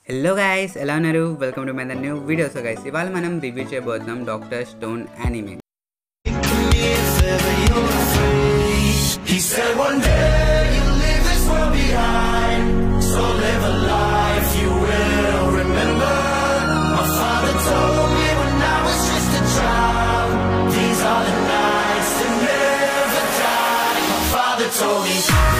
Hello guys ఎలా ఉన్నారు welcome to my new video so guys ఇవాళ మనం రివ్యూ చేయబోతున్నాం Doctor Stone anime He said one day you'll leave this world behind. So live a life you will remember. My father told me when I was just a child. These are the nights that never die. My father told me.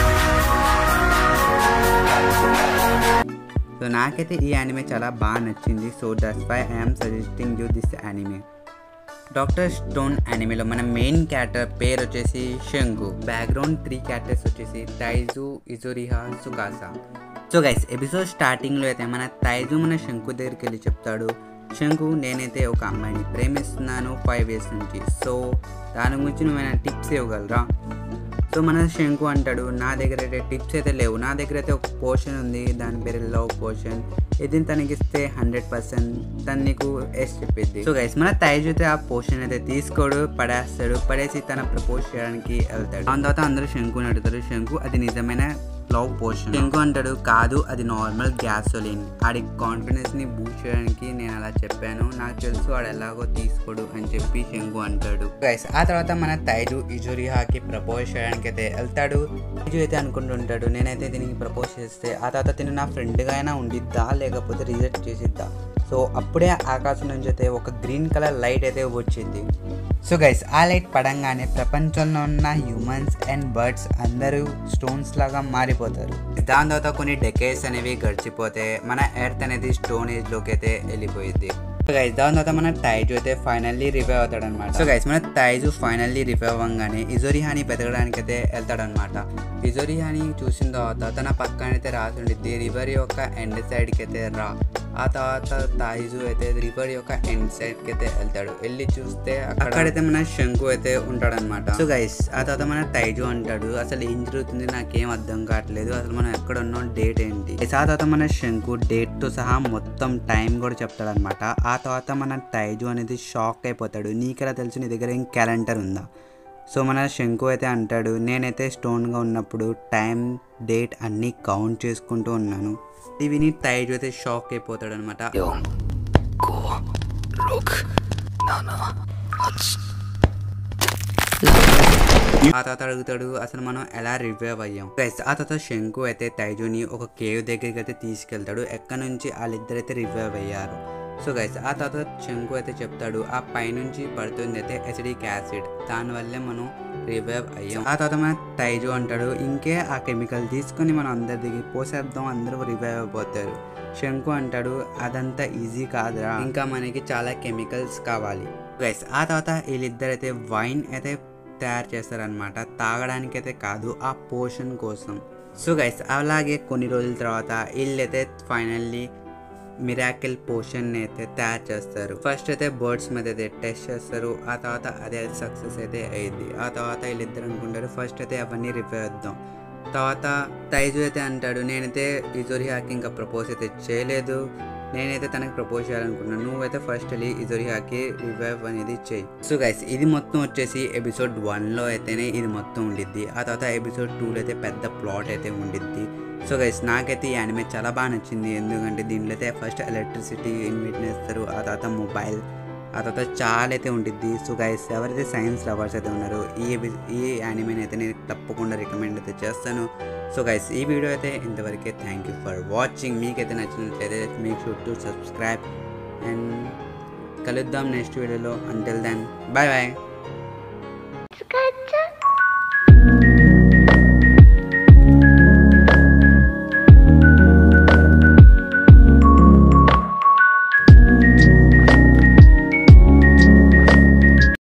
So నాకైతే ఈ anime చాలా బాగా నచ్చింది so that's why I'm suggesting you this anime Doctor Stone యానిమేలో మన main character పేరు వచ్చేసి షంగు background three characters వచ్చేసి Taiju Yuzuriha Tsukasa so guys episode స్టార్టింగ్లో అయితే మన తైజు మన శంకు దగ్గరికి వెళ్ళి చెప్తాడు శంకు నేనైతే ఒక అమ్మాయిని ప్రేమిస్తున్నాను ఫైవ్ ఇయర్స్ నుంచి సో దాని గురించి నువ్వేమైనా టిప్స్ ఇవ్వగలరా సో మన శంకు అంటాడు నా దగ్గర అయితే టిప్స్ అయితే లేవు నా దగ్గర అయితే ఒక పోర్షన్ ఉంది దాని పేరు లవ్ పోర్షన్ ఇది తనకి ఇస్తే హండ్రెడ్ పర్సెంట్ తను నీకు ఎస్ చెప్పిద్ది సో గైస్ మన తైజు అయితే ఆ పోర్షన్ అయితే తీసుకోడు పడేస్తాడు పడేసి తన ప్రపోజ్ చేయడానికి వెళ్తాడు దాని తర్వాత అందరూ శంకుని అడుగుతారు శంకు అది నిజమైన లవ్ పోర్షన్ శంకు అంటాడు కాదు అది నార్మల్ గ్యాసోలిన్ ఆడి కాన్ఫిడెన్స్ ని బూస్ట్ చేయడానికి నేను అలా చెప్పాను నాకు తెలుసు వాడు ఎలాగో తీసుకోడు అని చెప్పి శంకు అంటాడు గైస్ ఆ తర్వాత మన తైజు ఇజురిహాకి ప్రపోజ్ చేయడానికి అయితే వెళ్తాడు తైజు అయితే అనుకుంటుంటాడు నేనైతే దీనికి ప్రపోజ్ చేస్తే ఆ తర్వాత తిని నా ఫ్రెండ్గా అయినా ఉండిద్దా లేకపోతే రిజెక్ట్ చేసిద్దా సో అప్పుడే ఆకాశం నుంచి అయితే ఒక గ్రీన్ కలర్ లైట్ అయితే వచ్చింది సో గైస్ ఆ లైట్ పడంగానే ప్రపంచంలో ఉన్న హ్యూమన్స్ అండ్ బర్డ్స్ అందరూ స్టోన్స్ లాగా మారిపోతారు దాని తర్వాత కొన్ని డెకేట్స్ అనేవి గడిచిపోతే మన ఎర్త్ అనేది స్టోన్ ఏజ్ లోకి అయితే వెళ్ళిపోయింది సో గైస్ దాని తర్వాత మన తైజు అయితే ఫైనల్లీ రివైవ్ అవుతాడు అనమాట సో గైస్ మన తైజు ఫైనల్లీ రివైవ్ అవ్వగానే ఇజోరిహాని బతకడానికి అయితే వెళ్తాడనమాట ఇజోరిహాని చూసిన తర్వాత తన పక్కన అయితే రాసి ఉండిద్ది రివర్ యొక్క ఎండ్ సైడ్కి అయితే రా ఆ తర్వాత తాయిజు అయితే రివర్ యొక్క ఎండ్ సైడ్ కి అయితే వెళ్తాడు వెళ్ళి చూస్తే అక్కడైతే మన శంకు అయితే ఉంటాడనమాట సో గైస్ ఆ తర్వాత మన తైజు అంటాడు అసలు ఏం జరుగుతుంది నాకేం అర్థం కావట్లేదు అసలు మనం ఎక్కడ ఉన్నాం డేట్ ఏంటి ఆ తర్వాత మన శంకు డేట్ తో సహా మొత్తం టైం కూడా చెప్తాడనమాట ఆ తర్వాత మన తైజు అనేది షాక్ అయిపోతాడు నీకెలా తెలుసు నీ దగ్గర ఏం క్యాలెండర్ ఉందా సో మన శంకు అయితే అంటాడు నేనైతే స్టోన్గా ఉన్నప్పుడు టైం డేట్ అన్నీ కౌంట్ చేసుకుంటూ ఉన్నాను ఇది విని తైజు అయితే షాక్ అయిపోతాడు అనమాట ఆ తర్వాత అడుగుతాడు అసలు మనం ఎలా రివైవ్ అయ్యాం గైస్ ఆ తర్వాత శంకు అయితే తైజుని ఒక కేవ్ దగ్గరికి అయితే తీసుకెళ్తాడు ఎక్కడ నుంచి వాళ్ళిద్దరైతే రివైవ్ అయ్యారు సో గైస్ ఆ తర్వాత శంకు అయితే చెప్తాడు ఆ పైనుంచి పడుతుంది అయితే ఎసిడిక్ యాసిడ్ దానివల్లే మనం రివైవ్ అయ్యాం ఆ తర్వాత మన తైజు అంటాడు ఇంకే ఆ కెమికల్ తీసుకొని మనం అందరి దగ్గర పోసేద్దాం అందరూ రివైవ్ అయిపోతారు శంకు అంటాడు అదంతా ఈజీ కాదురా ఇంకా మనకి చాలా కెమికల్స్ కావాలి గైస్ ఆ తర్వాత వీళ్ళిద్దరైతే వైన్ అయితే తయారు చేస్తారనమాట తాగడానికి అయితే కాదు ఆ పోషన్ కోసం సో గైస్ అలాగే కొన్ని రోజుల తర్వాత వీళ్ళైతే ఫైనల్లీ మిరాకిల్ పోషన్ అయితే తయారు చేస్తారు ఫస్ట్ అయితే బర్డ్స్ మీద అయితే టెస్ట్ చేస్తారు ఆ తర్వాత అదే సక్సెస్ అయితే అయింది ఆ తర్వాత వీళ్ళిద్దరు అనుకుంటారు ఫస్ట్ అయితే అవన్నీ రిపేర్ చేద్దాం తర్వాత తైజు అయితే అంటాడు నేనైతే ఇజోరిహాకి ఇంకా ప్రపోజ్ అయితే చేయలేదు నేనైతే తనకి ప్రపోజ్ చేయాలనుకున్నాను నువ్వైతే ఫస్ట్ వెళ్ళి ఇజోరిహాకి రివైవ్ అనేది చేయి సో గైస్ ఇది మొత్తం వచ్చేసి ఎపిసోడ్ వన్లో అయితేనే ఇది మొత్తం ఉండిద్ది ఆ తర్వాత ఎపిసోడ్ టూలో అయితే పెద్ద ప్లాట్ అయితే ఉండిద్ది సో గైస్ నాకైతే ఈ యానిమే చాలా బాగా నచ్చింది ఎందుకంటే దీంట్లో అయితే ఫస్ట్ ఎలక్ట్రిసిటీ ఇన్వెట్ చేస్తారు ఆ తర్వాత మొబైల్ ఆ తర్వాత చాలా అయితే ఉంటుంది సో గైస్ ఎవరైతే సైన్స్ లవర్స్ అయితే ఉన్నారో ఈ ఎపి- ఈ యానిమేని అయితే నేను తప్పకుండా రికమెండ్ అయితే చేస్తాను సో గైస్ ఈ వీడియో అయితే ఇంతవరకే థ్యాంక్ యూ ఫర్ వాచింగ్ మీకైతే నచ్చినట్లయితే make sure to subscribe and కలుద్దాం నెక్స్ట్ వీడియోలో అంటిల్ దెన్ బాయ్ బాయ్